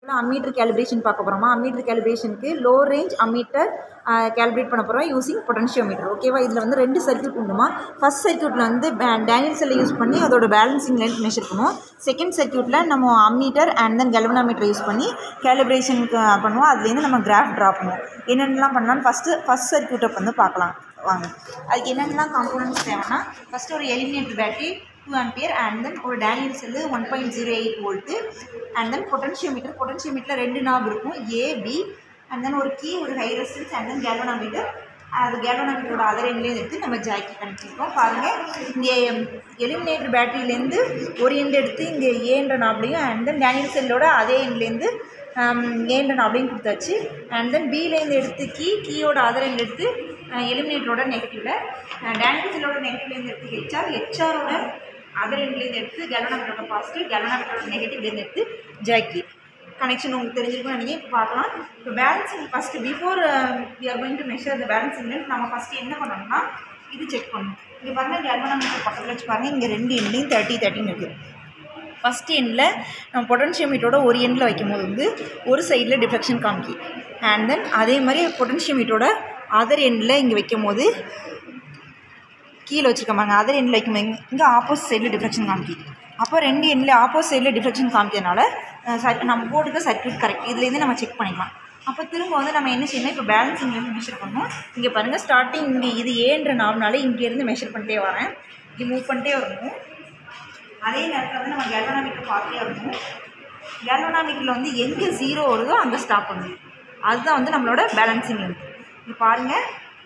ammeter calibration பார்க்க போகிறோமா ammeter கேலிப்ரேஷனுக்கு லோ ரேஞ்ச் அம்மீட்டர் கேல்குலேட் பண்ண போகிறோம் யூசிங் பொட்டன்ஷியோமீட்டர் ஓகேவா இதில் வந்து ரெண்டு சர்க்யூட் உண்டுமா ஃபஸ்ட் சர்க்யூட்டில் வந்து டேனியல் செல்லை யூஸ் பண்ணி அதோட பேலன்சிங் லென்த் மெஷர் பண்ணுவோம் செகண்ட் சர்க்யூட்டில் நம்ம ammeter and then galvanometer use பண்ணி கேலிப்ரேஷனுக்கு பண்ணுவோம் அதுலேருந்து நம்ம கிராஃப் ட்ரா பண்ணுவோம் என்னென்னலாம் பண்ணலாம்னு ஃபஸ்ட்டு ஃபஸ்ட் சர்க்யூட்டை வந்து பார்க்கலாம் வாங்க அதுக்கு என்னென்னலாம் காம்போனன்ட்ஸ் தேவைன்னா ஃபஸ்ட்டு ஒரு eliminator battery two ampere and then ஒரு Daniel cell one point zero eight volt and then potentiometer பொட்டன்ஷியோமீட்டரில் ரெண்டு நாப் இருக்கும் ஏ பி அண்ட் தென் ஒரு கீ ஒரு high resistance and then galvanometer அது கேல்வனாமீட்டரோட அதர் எண்ட்லேயும் எடுத்து நம்ம ஜாக்கி கனெக்ட் பண்ணிருக்கோம் பாருங்கள் இங்கே எலிமினேட்டர் பேட்டரியிலேருந்து ஒரு எண்ட் எடுத்து இங்கே ஏன்ற நாப்லையும் அண்ட் தென் டேனியல் செல்லோட அதே எண்ட்லேருந்து ஏன்ற நாப்லையும் கொடுத்தாச்சு அண்ட் தென் பிலேருந்து எடுத்து கீ கீயோட அதர் எண்ட் எடுத்து எலிமினேட்டரோட நெகட்டிவில் டேனியல் செல்லோட நெகட்டிவ்லேருந்து எடுத்து ஹெச்ஆர் ஹெச்ஆரோட அதர் எண்ட்லேருந்து எடுத்து கலனாமீட்டரோட பாசிட்டிவ் கலனாமீட்டரோட நெகட்டிவ்லேருந்து எடுத்து ஜாக்கி கனெக்ஷன் உங்களுக்கு தெரிஞ்சிருக்கும் நீங்கள் இப்போ பார்க்கலாம் இப்போ balancing first before we are going to measure the balancing நம்ம ஃபஸ்ட்டு என்ன பண்ணணும்னா இது செக் பண்ணணும் இங்கே பாருங்கள் கல்வனாமீட்டர் பக்கத்தில் வச்சு பாருங்கள் இங்கே ரெண்டு எண்ட்லையும் தேர்ட்டி தேர்ட்டின்னு இருக்குது ஃபஸ்ட் எண்டில் நம்ம பொட்டன்ஷியோமீட்டரோட ஒரு எண்டில் வைக்கும்போது வந்து ஒரு சைடில் டிஃப்ளெக்ஷன் காமிக்கி அண்ட் தென் அதே மாதிரி பொட்டன்ஷியோமீட்டரோட அதர் எண்டில் இங்கே வைக்கும் போது கீழே வச்சுருக்காங்க அதர் எண்டில் வைக்கும் போது இங்கே ஆப்போசிட் சைடில் டிஃப்ளெக்ஷன் காமிக்கி அப்போ ரெண்டு எண்டில் ஆப்போசிட் சைடில் டிஃப்ளெக்ஷன் காமிக்கிறதுனால சர் நம்ம போட்டுக்க சர்க்யூட் கரெக்ட் இதுலேருந்து நம்ம செக் பண்ணிக்கலாம் அப்போ திரும்ப வந்து நம்ம என்ன செய்யணும் இப்போ பேலன்சிங்லேருந்து மெஷர் பண்ணணும் இங்கே பாருங்கள் ஸ்டார்டிங் இங்கே இது ஏன்ற நாம்னால இங்கேருந்து மெஷர் பண்ணிட்டே வரேன் இங்கே மூவ் பண்ணிட்டே வரணும் அதே நேரத்தில் வந்து நம்ம கேல்வனாமீட்டர் பார்த்துட்டே வரணும் கேல்வனாமீட்டரில் வந்து எங்கே ஜீரோ வருதோ அங்கே ஸ்டாப் பண்ணணும் அதுதான் வந்து நம்மளோட பேலன்சிங் லென்த் இங்கே பாருங்கள்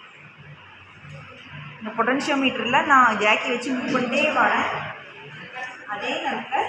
இந்த பொட்டன்ஷியோமீட்டரில் நான் ஜாக்கி வச்சு மூவ் பண்ணிட்டே வரேன் அதே நேரத்தில்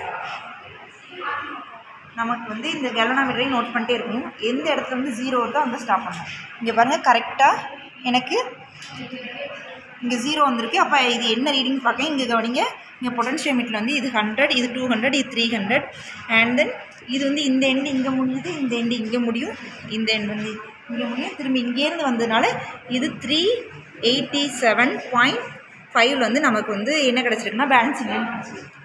நமக்கு வந்து இந்த கெலனாமீட்டரையும் நோட் பண்ணிட்டே இருக்கணும் எந்த இடத்துல வந்து ஜீரோ வருதோ அங்கே ஸ்டாப் பண்ணணும் இங்கே பாருங்கள் கரெக்டாக எனக்கு இங்கே ஜீரோ வந்திருக்கு அப்போ இது என்ன ரீடிங் பார்க்க இங்கே கவனிங்க இங்கே பொட்டன்ஷியோமீட்டர் வந்து இது ஹண்ட்ரட் இது டூ ஹண்ட்ரட் இது த்ரீ ஹண்ட்ரட் அண்ட் தென் இது வந்து இந்த எண்டு இங்கே முடியுது இந்த எண்டு இங்கே முடியும் இந்த எண்டு வந்து இங்கே முடியும் திரும்பி இங்கேருந்து வந்ததுனால இது த்ரீ எயிட்டி செவன் பாயிண்ட் ஃபைவ்ல வந்து நமக்கு வந்து என்ன கிடச்சிருக்குன்னா பேலன்சிங் லென்த்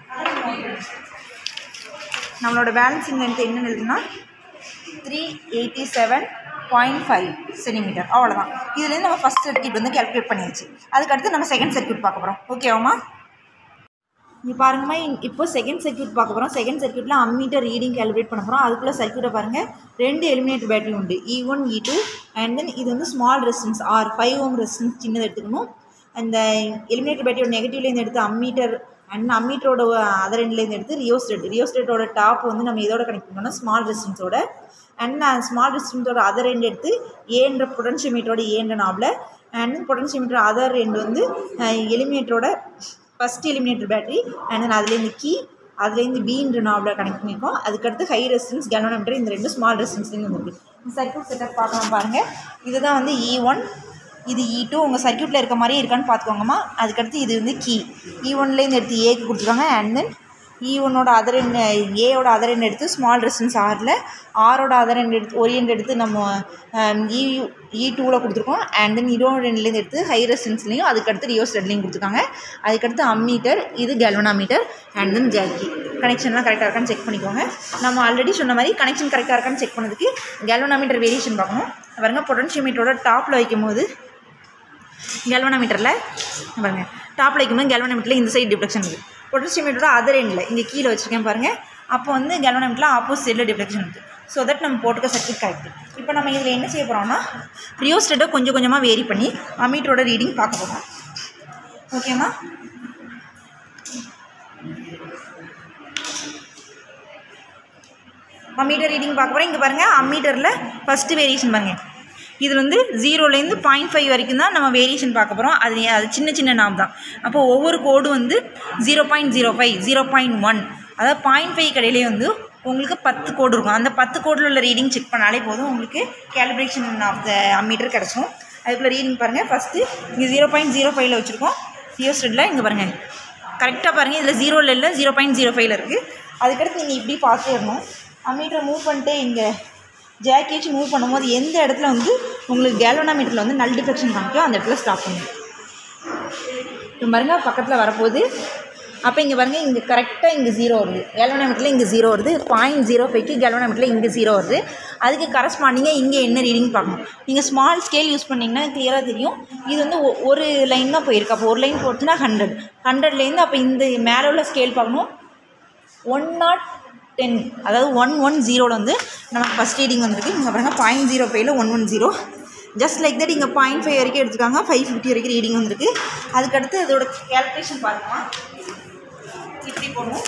நம்மளோட பேலன்சிங் லென்த் என்ன எழுதுனா three eighty seven point five centimetre அவ்வளோதான் இதுலேருந்து நம்ம ஃபஸ்ட் சர்க்யூட் வந்து கேல்குலேட் பண்ணியாச்சு அதுக்கடுத்து நம்ம செகண்ட் சர்க்யூட் பார்க்க போகிறோம் ஓகேவாம்மா இங்கே பாருங்கம்மா இப்போ செகண்ட் சர்க்யூட் பார்க்க போகிறோம் செகண்ட் சர்க்யூட்டில் அம்மீட்டர் ரீடிங் கேல்குலேட் பண்ண போகிறோம் அதுக்குள்ளே சர்க்யூட்டை பாருங்கள் ரெண்டு எலிமினேட்டர் பேட்டரி உண்டு E one E two and then இது வந்து small resistance R five ohm resistance சின்னது எடுத்துக்கணும் அந்த எலிமினேட்டர் பேட்டரியோட நெகட்டிவ்லேருந்து எடுத்து அம்மீட்டர் அண்ட் அம்மீட்டரோட அதர் எண்ட்லேருந்து எடுத்து ரியோஸ்டேட் ரியோஸ்டேட்டோட டாப் வந்து நம்ம இதோட கனெக்ட் பண்ணோம் ஸ்மால் ரெசிஸ்டன்ஸோட அண்ட் ஸ்மால் ரெசிஸ்டன்ஸோட அதர் எண்ட் எடுத்து ஏன்ற பொட்டன்ஷியோமீட்டரோட ஏன்ற நாபில் அண்ட் பொட்டன்ஷியோமீட்டர் அதர் எண்ட் வந்து எலிமினேட்டரோட first eliminator battery and then அதுலேருந்து கீ அதுலேருந்து பீன்ற நாபில் கனெக்ட் பண்ணியிருக்கோம் அதுக்கடுத்து ஹை ரெசிஸ்டன்ஸ் கேலோனோமீட்டர் இந்த ரெண்டு ஸ்மால் ரெசிஸ்டன்ஸ்லேருந்து வந்துருக்கு இந்த சர்க்யூட் செட்டப் பார்க்கலாம் பாருங்கள் இதுதான் வந்து இ ஒன் இது இ டூ உங்கள் சர்க்யூட்டில் இருக்க மாதிரியே இருக்கான்னு பார்த்துக்கோங்கம்மா அதுக்கடுத்து இது வந்து கீ இ ஒன்லேருந்து எடுத்து ஏக்கு கொடுத்துருக்காங்க அண்ட் தென் இ ஒன்னோட அதர் எண் ஏயோட அதர் எண் எடுத்து ஸ்மால் ரெசிஸ்டன்ஸ் ஆரில் ஆரோட அதர் எண் எடுத்து ஒரு எண்ட் எடுத்து நம்ம இ இ டூவில் கொடுத்துருக்கோம் அண்ட் தென் இதோட எண்ட்லேருந்து எடுத்து ஹை ரெசிஸ்டன்ஸ்லேயும் அதுக்கடுத்து ரியோ ஸ்டெட்லையும் கொடுத்துருக்காங்க அதுக்கடுத்து அம்மீட்டர் இது கெல்வனாமீட்டர் அண்ட் தென் ஜாக்கி கனெக்ஷன்லாம் கரெக்டாக இருக்கான்னு செக் பண்ணிக்கோங்க நம்ம ஆல்ரெடி சொன்ன மாதிரி கனெக்ஷன் கரெக்டாக இருக்கான்னு செக் பண்ணதுக்கு கெல்வனாமீட்டர் வேரியேஷன் பார்க்கணும் பாருங்க பொட்டன்ஷியோமீட்டரோட டாப்பில் வைக்கும் போது கெல்வனாமீட்டரில் பாருங்க டாப்பில் வைக்கும்போது கெல்வனாமீட்டரில் இந்த சைடு டிஃப்ளெக்ஷன் இருக்குது பொட்டன்ஷியோமீட்டரோட அதர் எண்டில் இங்கே கீழே வச்சுருக்கேன் பாருங்கள் அப்போ வந்து கெல்வனாமீட்டரில் ஆப்போசிட் சைடில் டிஃப்ளெக்ஷன் இருக்குது ஸோ தட் நம்ம போட்டுக்க சர்க்யூட் கரெக்ட் இப்போ நம்ம இதில் என்ன செய்ய போகிறோம்னா ரியோஸ்டேட்டை கொஞ்சம் கொஞ்சமாக வேரி பண்ணி அம்மீட்டரோட ரீடிங் பார்க்க போகிறோம் ஓகேம்மா அம்மீட்டர் ரீடிங் பார்க்க போகிறோம் இங்கே பாருங்கள் அம்மீட்டரில் ஃபஸ்ட்டு வேரியேஷன் பாருங்கள் இதில் வந்து ஜீரோலேருந்து பாயிண்ட் ஃபைவ் வரைக்கும் தான் நம்ம வேரியேஷன் பார்க்க போகிறோம் அது அது சின்ன சின்ன நாம் தான் அப்போ ஒவ்வொரு கோடு வந்து zero point zero five zero point one அதாவது பாயிண்ட் ஃபைவ் கடையிலே வந்து உங்களுக்கு பத்து கோடு இருக்கும் அந்த பத்து கோடில் உள்ள ரீடிங் செக் பண்ணாலே போதும் உங்களுக்கு கேலிப்ரேஷன் ஆஃப் த அம்மீட்டர் கிடச்சிரும் அதுக்குள்ளே ரீடிங் பாருங்கள் ஃபஸ்ட்டு இங்கே ஜீரோ பாயிண்ட் ஜீரோ ஃபைவ்ல வச்சுருக்கோம் ரியோஸ்டெட்டில் இங்கே பாருங்கள் கரெக்டாக பாருங்கள் இதில் ஜீரோவில் இல்லை ஜீரோ பாயிண்ட் ஜீரோ ஃபைவ்ல இருக்குது அதுக்கடுத்து நீங்கள் இப்படி பார்த்துடணும் அம்மீட்டரை மூவ் பண்ணிட்டு இங்கே ஜாக்கி வச்சு மூவ் பண்ணும்போது எந்த இடத்துல வந்து உங்களுக்கு கேல்வனாமீட்டரில் வந்து நல் டிஃப்ளெக்ஷன் காமிக்கோ அந்த இடத்துல ஸ்டாப் பண்ணுங்க இப்போ பாருங்க பக்கத்தில் வரப்போகுது அப்போ இங்கே பாருங்கள் இங்கே கரெக்டாக இங்கே ஜீரோ வருது கேல்வனாமீட்டரில் இங்கே ஜீரோ வருது பாயிண்ட் ஜீரோ ஃபைவ்க்கு கேல்வனாமீட்டரில் இங்கே ஜீரோ வருது அதுக்கு கரஸ்பாண்டிங்காக இங்கே என்ன ரீடிங் பார்க்கணும் நீங்கள் ஸ்மால் ஸ்கேல் யூஸ் பண்ணிங்கன்னா கிளியராக தெரியும் இது வந்து ஒ- ஒரு லைன் தான் போயிருக்கு அப்போ ஒரு லைன் போச்சுன்னா ஹண்ட்ரட் ஹண்ட்ரட்லேருந்து அப்போ இந்த மேலே உள்ள ஸ்கேல் பார்க்கணும் ஒன் நாட் டென் அதாவது ஒன் ஒன் ஜீரோவில் வந்து நமக்கு ஃபஸ்ட் ரீடிங் வந்திருக்கு இங்கே பாருங்க பாயிண்ட் ஜீரோ ஃபைவ்ல one one zero just like that இங்கே பாயிண்ட் ஃபைவ் வரைக்கும் எடுத்துருக்காங்க ஃபைவ் ஃபிஃப்டி வரைக்கும் ரீடிங் வந்திருக்கு அதுக்கடுத்து இதோட கேல்குலேஷன் பார்க்கலாம் இப்படி போடணும்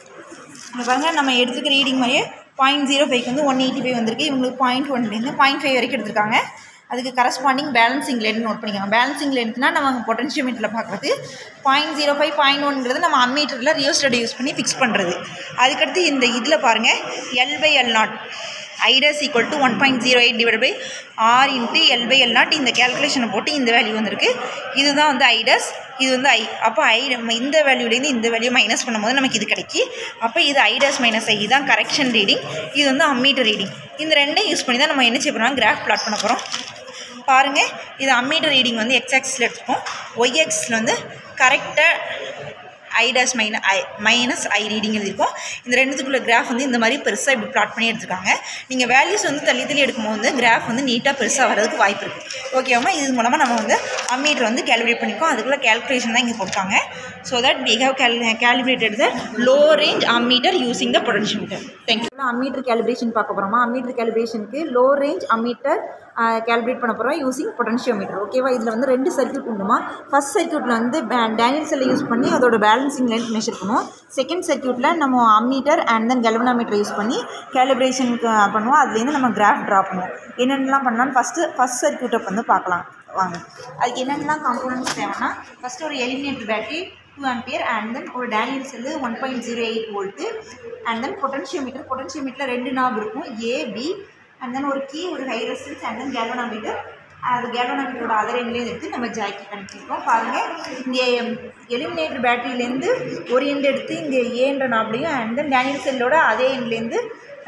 இங்கே பாருங்க நம்ம எடுத்துக்க ரீடிங் மாதிரியே பாயிண்ட் ஜீரோ ஃபைவ்க்கு வந்து ஒன் எயிட்டி ஃபைவ் வந்திருக்கு இவங்களுக்கு பாயிண்ட் ஒன்லேருந்து பாயிண்ட் ஃபைவ் வரைக்கும் எடுத்திருக்காங்க அதுக்கு கரஸ்பாண்டிங் பேலன்சிங் லென்த் நோட் பண்ணிக்கோங்க பேலன்சிங் லென்த்னா நம்ம பொட்டன்ஷியோமீட்டரில் பார்க்குறது பாயிண்ட் ஜீரோ ஃபைவ் பாயிண்ட் ஒன்ங்கிறது நம்ம அம்மீட்டரில் ரியோஸ்டட் யூஸ் பண்ணி ஃபிக்ஸ் பண்ணுறது அதுக்கடுத்து இந்த இதில் பாருங்கள் L by L naught it's equal to one point zero eight divide by R into L by L naught இந்த கேல்குலேஷனை போட்டு இந்த வேல்யூ வந்திருக்கு இதுதான் வந்து ஐடஸ் இது வந்து ஐ அப்போ ஐ நம்ம இந்த வேல்யூலேருந்து இந்த வேல்யூ மைனஸ் பண்ணும்போது நமக்கு இது கிடைக்கி அப்போ இது ஐடஸ் மைனஸ் ஐ இதுதான் கரெக்ஷன் ரீடிங் இது வந்து அம்மீட்டர் ரீடிங் இந்த ரெண்டையும் யூஸ் பண்ணி தான் நம்ம என்ன செய்ய போகிறோம் கிராஃப் பிளாட் பண்ண போகிறோம் பாருங்கள் இது அம்மீட்டர் ரீடிங் வந்து எக்ஸ் ஆக்சிஸில் எடுத்துப்போம் ஒய் ஆக்சிஸில் வந்து கரெக்டாக ஐடாஸ் மைன ஐ மைனஸ் ஐ ரீடிங் எழுதியிருக்கோம் இந்த ரெண்டுத்துக்குள்ள கிராஃப் வந்து இந்த மாதிரி பெருசாக இப்படி பிளாட் பண்ணி எடுத்துருக்காங்க நீங்கள் வேல்யூஸ் வந்து தள்ளி தள்ளி எடுக்கும்போது வந்து கிராஃப் வந்து நீட்டாக பெருசாக வரதுக்கு வாய்ப்பு இருக்குது ஓகேவா இது மூலமாக நம்ம வந்து அம்மீட்டர் வந்து கேல்குலேட் பண்ணியிருக்கோம் அதுக்குள்ள கேல்குலேஷன் தான் இங்கே போட்டாங்க so that we have cal calculated the low range ammeter using the potentiometer thank you ammeter calibration பார்க்க போகிறோமா அம்மீட்டர் கேலிப்ரேஷனுக்கு லோ ரேஞ்ச் அம்மீட்டர் கேல்குலேட் பண்ண போகிறோம் யூசிங் பொட்டன்ஷியோமீட்டர் ஓகேவா இதில் வந்து ரெண்டு சர்க்யூட் உண்டுமா ஃபர்ஸ்ட் சர்க்யூட்டில் வந்து டேனியல் செல்லை யூஸ் பண்ணி அதோட பேலன்சிங் லென்த் மெஷர் பண்ணுவோம் செகண்ட் சர்க்யூட்டில் நம்ம ammeter and then galvanometer use பண்ணி கேலிப்ரேஷனுக்கு பண்ணுவோம் அதுலேருந்து நம்ம கிராஃப் ட்ரா பண்ணுவோம் என்னென்னலாம் பண்ணலாம்னு ஃபஸ்ட்டு ஃபஸ்ட் சர்க்யூட்டை வந்து பார்க்கலாம் வாங்க அதுக்கு என்னென்னலாம் காம்போனன்ட்ஸ் தேவைன்னா ஃபஸ்ட்டு ஒரு eliminator battery two ampere and then ஒரு Daniel cell one point zero eight volt and then potentiometer பொட்டன்ஷியோமீட்டரில் ரெண்டு நாப் இருக்கும் ஏ பி அண்ட் தென் ஒரு கீ ஒரு high resistance and then galvanometer அது கேல்வனாமீட்டரோட அதர் எண்ட்லேயும் எடுத்து நம்ம ஜாக்கி கனெக்ட் பண்ணிருக்கோம் பாருங்கள் இங்கே எலிமினேட்டர் பேட்டரியிலேருந்து ஒரு எண்ட் எடுத்து இங்கே ஏன்ற நாப்லையும் அண்ட் தென் டேனியல் செல்லோட அதே எண்ட்லேருந்து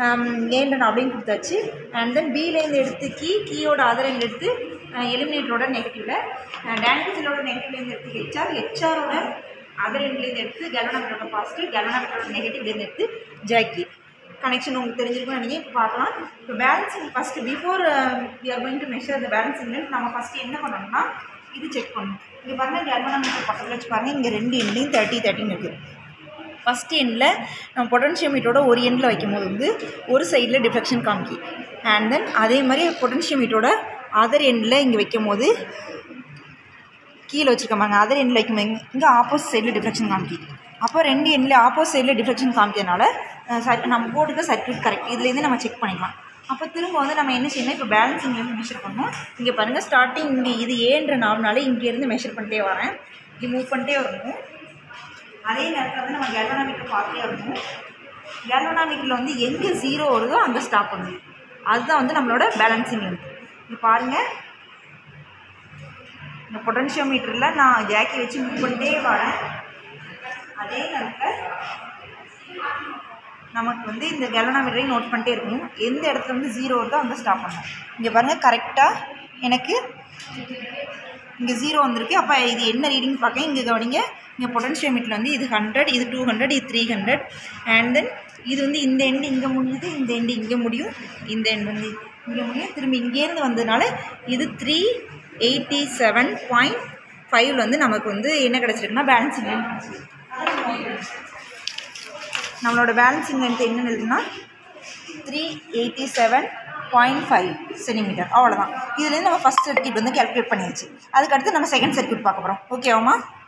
ஏன்ற நாப்லையும் கொடுத்தாச்சு அண்ட் தென் பிலேருந்து எடுத்து கீ கீயோட அதர் எண்ட் எடுத்து எலிமினேட்டரோட நெகட்டிவில் டேனியல் செல்லோட நெகட்டிவ்லேருந்து எடுத்து ஹெச்ஆர் ஹெச்ஆரோட அதர் எண்ட்லேருந்து எடுத்து கேல்வனாமீட்டரோட பாசிட்டிவ் கேல்வனாமீட்டரோட நெகட்டிவ்லேருந்து எடுத்து ஜாக்கி கனெக்ஷன் உங்களுக்கு தெரிஞ்சிருக்கும் நீங்கள் இப்போ பார்க்கலாம் இப்போ balancing first before we are going to measure the balancing நம்ம ஃபஸ்ட்டு என்ன பண்ணணும்னா இது செக் பண்ணணும் இங்கே பாருங்கள் கேல்வனாமீட்டர் பக்கத்தில் வச்சு பாருங்கள் இங்கே ரெண்டு எண்ட்லையும் தேர்ட்டி தேர்ட்டின்னு இருக்குது ஃபஸ்ட் எண்டில் நம்ம பொட்டன்ஷியோமீட்டரோட ஒரு எண்டில் வைக்கும்போது வந்து ஒரு சைடில் டிஃப்ளெக்ஷன் காமிக்கி அண்ட் தென் அதே மாதிரி பொட்டன்ஷியோமீட்டரோட அதர் எண்டில் இங்கே வைக்கும் போது கீழே வச்சுருக்காங்க அதர் எண்டில் வைக்கும்போது இங்கே இங்கே ஆப்போசிட் சைடில் டிஃப்ளெக்ஷன் காமிக்கி அப்போ ரெண்டு எண்டில் ஆப்போசிட் சைடில் டிஃப்ளெக்ஷன் காமிக்கிறதுனால அஹ், சர் நம்ம போட்டுக்க சர்க்யூட் கரெக்ட் இதுலேருந்து நம்ம செக் பண்ணிக்கலாம் அப்போ திரும்ப வந்து நம்ம என்ன செய்யணும் இப்போ பேலன்சிங்லேருந்து மெஷர் பண்ணணும் இங்கே பாருங்கள் ஸ்டார்டிங் இங்கே இது ஏன்ற நாள்னால இங்கேருந்து மெஷர் பண்ணிட்டே வரேன் இப்படி மூவ் பண்ணிட்டே வரணும் அதே நேரத்தில் வந்து நம்ம கேல்வனாமீட்டர் பார்த்துட்டே வரணும் கேல்வனாமீட்டரில் வந்து எங்கே ஜீரோ வருதோ அங்கே ஸ்டாப் பண்ணணும் அதுதான் வந்து நம்மளோட பேலன்சிங் லென்த் இது பாருங்கள் இந்த பொட்டன்ஷியோமீட்டரில் நான் ஜாக்கி வச்சு மூவ் பண்ணிட்டே வரேன் அதே நேரத்தில் நமக்கு வந்து இந்த கேல்வனாமீட்டரையும் நோட் பண்ணிட்டே இருக்கணும் எந்த இடத்துல வந்து ஜீரோ வருதோ அங்கே ஸ்டாப் பண்ணணும் இங்கே பாருங்கள் கரெக்டாக எனக்கு இங்கே ஜீரோ வந்திருக்கு அப்போ இது என்ன ரீடிங் பார்க்க இங்கே கவனிங்க இங்கே பொட்டன்ஷியோமீட்டர் வந்து இது ஹண்ட்ரட் இது டூ ஹண்ட்ரட் இது த்ரீ ஹண்ட்ரட் அண்ட் தென் இது வந்து இந்த எண்டு இங்கே முடியுது இந்த எண்டு இங்கே முடியும் இந்த எண்டு வந்து இங்கே முடியும் திரும்பி இங்கேருந்து வந்ததுனால இது த்ரீ எயிட்டி செவன் பாயிண்ட் ஃபைவ்ல வந்து நமக்கு வந்து என்ன கிடச்சிருக்குன்னா பேலன்சிங் லென்த் கிடச்சிருக்கு நம்மளோட பேலன்சிங் லென்த் என்னென்னு எழுதுனா three eighty seven point five centimetre அவ்வளோதான் இதுலேருந்து நம்ம ஃபஸ்ட் சர்க்யூட் வந்து கேல்குலேட் பண்ணியாச்சு அதுக்கடுத்து நம்ம செகண்ட் சர்க்யூட் பார்க்க போகிறோம் ஓகேவாம்மா